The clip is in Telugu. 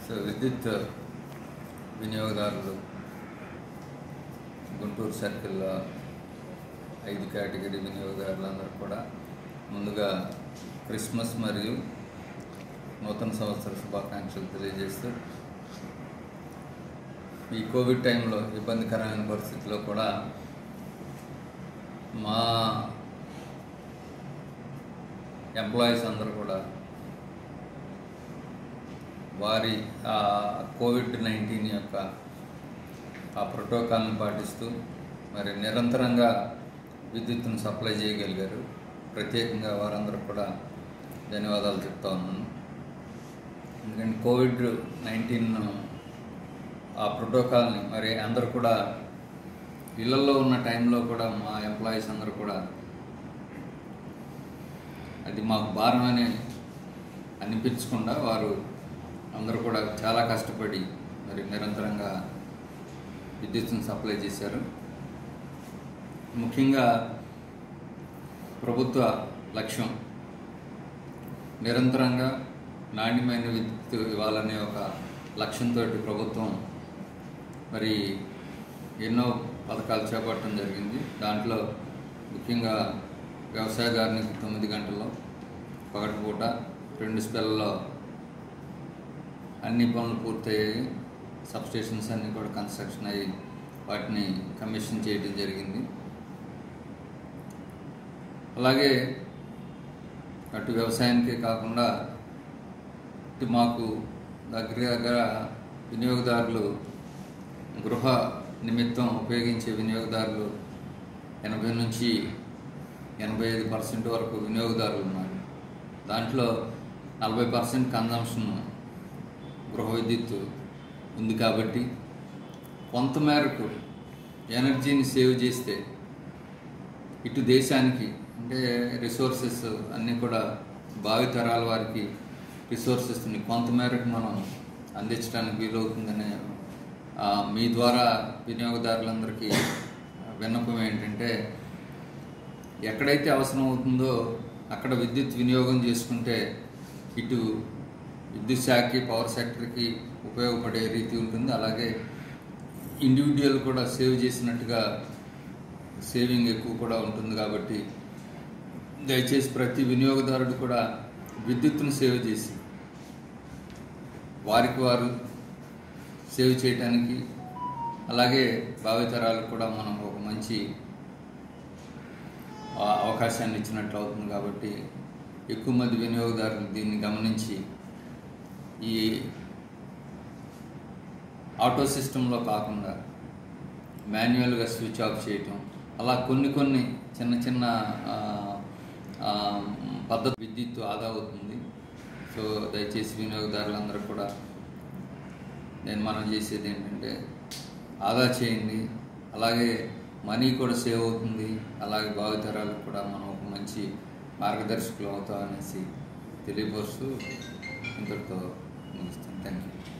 సో విద్యుత్ వినియోగదారులు గుంటూరు సర్కిల్లో ఐదు కేటగిరీ వినియోగదారులందరూ కూడా ముందుగా క్రిస్మస్ మరియు నూతన సంవత్సర శుభాకాంక్షలు తెలియజేస్తూ ఈ కోవిడ్ టైంలో ఇబ్బందికరమైన పరిస్థితిలో కూడా మా ఎంప్లాయీస్ అందరూ కూడా వారి ఆ కోవిడ్ నైన్టీన్ యొక్క ఆ ప్రోటోకాల్ని పాటిస్తూ మరి నిరంతరంగా విద్యుత్తును సప్లై చేయగలిగారు ప్రత్యేకంగా వారందరూ కూడా ధన్యవాదాలు చెప్తా ఉన్నాను ఎందుకంటే కోవిడ్ నైన్టీన్ ఆ ప్రోటోకాల్ని మరి అందరూ కూడా ఇళ్లలో ఉన్న టైంలో కూడా మా ఎంప్లాయీస్ అందరూ కూడా అది మాకు భారం అని అనిపించకుండా వారు అందరూ కూడా చాలా కష్టపడి మరి నిరంతరంగా విద్యుత్తును సప్లై చేశారు ముఖ్యంగా ప్రభుత్వ లక్ష్యం నిరంతరంగా నాణ్యమైన విద్యుత్ ఇవ్వాలనే ఒక లక్ష్యంతో ప్రభుత్వం మరి ఎన్నో పథకాలు చేపట్టడం జరిగింది దాంట్లో ముఖ్యంగా వ్యవసాయదారునికి తొమ్మిది గంటల్లో పగటిపూట రెండు స్పెల్లలో అన్ని పనులు పూర్తయ్యాయి సబ్స్టేషన్స్ అన్నీ కూడా కన్స్ట్రక్షన్ అయ్యి వాటిని కమిషన్ చేయడం జరిగింది అలాగే అటు వ్యవసాయానికే కాకుండా ఇటు మాకు దగ్గర దగ్గర వినియోగదారులు గృహ నిమిత్తం ఉపయోగించే వినియోగదారులు ఎనభై నుంచి ఎనభై ఐదు పర్సెంట్ వరకు వినియోగదారులు ఉన్నారు దాంట్లో నలభై పర్సెంట్ కన్జంప్షన్ గృహ విద్యుత్ ఉంది కాబట్టి కొంతమేరకు ఎనర్జీని సేవ్ చేస్తే ఇటు దేశానికి అంటే రిసోర్సెస్ అన్నీ కూడా భావితరాల వారికి రిసోర్సెస్ని కొంతమేరకు మనం అందించడానికి వీలవుతుందనే ఆ, మీ ద్వారా వినియోగదారులందరికీ విన్నపం ఏంటంటే ఎక్కడైతే అవసరం అవుతుందో అక్కడ విద్యుత్ వినియోగం చేసుకుంటే ఇటు విద్యుత్ శాఖకి పవర్ సెక్టర్కి ఉపయోగపడే రీతి ఉంటుంది అలాగే ఇండివిజువల్ కూడా సేవ్ చేసినట్టుగా సేవింగ్ ఎక్కువ కూడా ఉంటుంది కాబట్టి దయచేసి ప్రతి వినియోగదారుడు కూడా విద్యుత్తును సేవ్ చేసి వారికి వారు సేవ్ చేయడానికి అలాగే భావితరాలకు కూడా మనం ఒక మంచి ఆ, అవకాశాన్ని ఇచ్చినట్లు అవుతుంది కాబట్టి ఎక్కువ మంది వినియోగదారులు దీన్ని గమనించి ఈ ఆటో సిస్టంలో కాకుండా మాన్యువల్గా స్విచ్ ఆఫ్ చేయటం అలా కొన్ని కొన్ని చిన్న చిన్న ఆ, ఆ, పద్ధతి విద్యుత్ ఆదా అవుతుంది సో దయచేసి వినియోగదారులందరూ కూడా నేను మనం చేసేది ఏంటంటే ఆదా చేయండి అలాగే మనీ కూడా సేవ్ అవుతుంది అలాగే భావితరాలకు కూడా మనం ఒక మంచి మార్గదర్శకులు అవుతాం అనేసి తెలియపరుస్తూ ఇంతటితో ముగిస్తాను థ్యాంక్ యూ